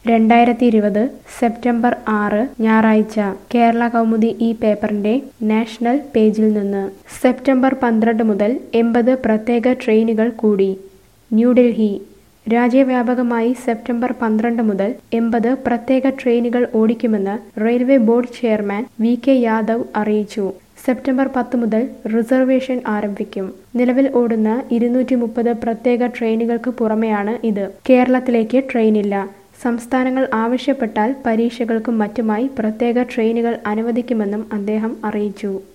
രണ്ടായിരത്തി ഇരുപത് സെപ്റ്റംബർ ആറ് ഞായറാഴ്ച കേരള കൗമുദി ഈ പേപ്പറിന്റെ നാഷണൽ പേജിൽ നിന്ന് സെപ്റ്റംബർ പന്ത്രണ്ട് മുതൽ എൺപത് പ്രത്യേക ട്രെയിനുകൾ കൂടി ന്യൂഡൽഹി രാജ്യവ്യാപകമായി സെപ്റ്റംബർ പന്ത്രണ്ട് മുതൽ എൺപത് പ്രത്യേക ട്രെയിനുകൾ ഓടിക്കുമെന്ന് railway board chairman V K Yadav അറിയിച്ചു സെപ്റ്റംബർ പത്ത് മുതൽ റിസർവേഷൻ ആരംഭിക്കും നിലവിൽ ഓടുന്ന ഇരുന്നൂറ്റി മുപ്പത് പ്രത്യേക ട്രെയിനുകൾക്ക് പുറമെയാണ് ഇത് കേരളത്തിലേക്ക് ട്രെയിനില്ല സംസ്ഥാനങ്ങൾ ആവശ്യപ്പെട്ടാൽ പരീക്ഷകൾക്കും മറ്റുമായി പ്രത്യേക ട്രെയിനുകൾ അനുവദിക്കുമെന്നും അദ്ദേഹം അറിയിച്ചു